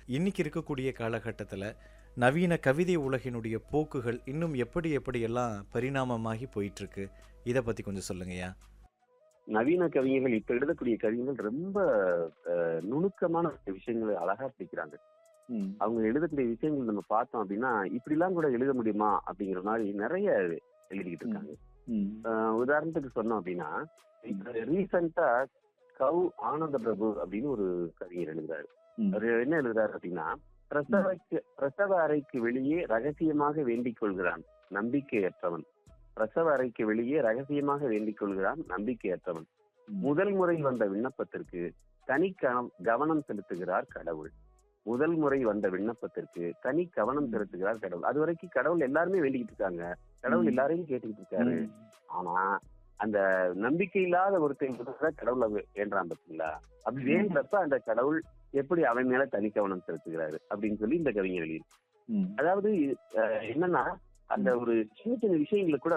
இன்னைக்கு இருக்கக்கூடிய காலகட்டத்தில் நவீன கவிதை உலகினுடைய போக்குகள் இன்னும் எப்படி எப்படியெல்லாம் பரிணாமமாகி போயிட்டு இருக்கு இதை பத்தி கொஞ்சம் சொல்லுங்கய்யா நவீன கவிஞர்கள் இப்ப எழுதக்கூடிய கவிஞர்கள் ரொம்ப அஹ், நுணுக்கமான விஷயங்களை அழகா பிடிக்கிறாங்க ம். அவங்க எழுதக்கூடிய விஷயங்கள் நம்ம பார்த்தோம் அப்படின்னா இப்படிலாம் கூட எழுத முடியுமா அப்படிங்கிற மாதிரி நிறைய எழுதிக்கிட்டு இருக்காங்க ம். அஹ், உதாரணத்துக்கு சொன்னோம் அப்படின்னா இப்ப ரீசெண்டா கவு ஆனந்த பிரபு அப்படின்னு ஒரு கவிஞர் எழுதுறாரு ம். அவர் என்ன எழுதுறாரு அப்படின்னா பிரசவக்கு பிரசவ அறைக்கு வெளியே ரகசியமாக வேண்டிக் கொள்கிறான் நம்பிக்கையற்றவன் பிரசவ அறைக்கு வெளியே ரகசியமாக வேண்டிக் கொள்கிறான் நம்பிக்கையற்றவன் ம். முதல் முறை வந்த விண்ணப்பத்திற்கு தனி கவனம் கவனம் செலுத்துகிறார் கடவுள் முதல் முறை வந்த விண்ணப்பத்திற்கு தனி கவனம் செலுத்துகிறார் கடவுள் அது வரைக்கும் கடவுள் எல்லாருமே வேண்டிக்கிட்டு இருக்காங்க கடவுள் ம். எல்லாரையும் கேட்டுக்கிட்டு இருக்காரு ம். ஆனா அந்த நம்பிக்கை இல்லாத ஒருத்தன் மட்டும்தான் கடவுளை வே- வேண்டான் பாத்தீங்களா அப்படி ம். வேண்டப்ப அந்த கடவுள் எப்படி அவன் மேல தனி கவனம் செலுத்துகிறாரு அப்படின்னு சொல்லி இந்த கவிஞர் எழுதி ம். அதாவது அஹ், என்னன்னா அந்த ஒரு சின்ன சின்ன விஷயங்களை கூட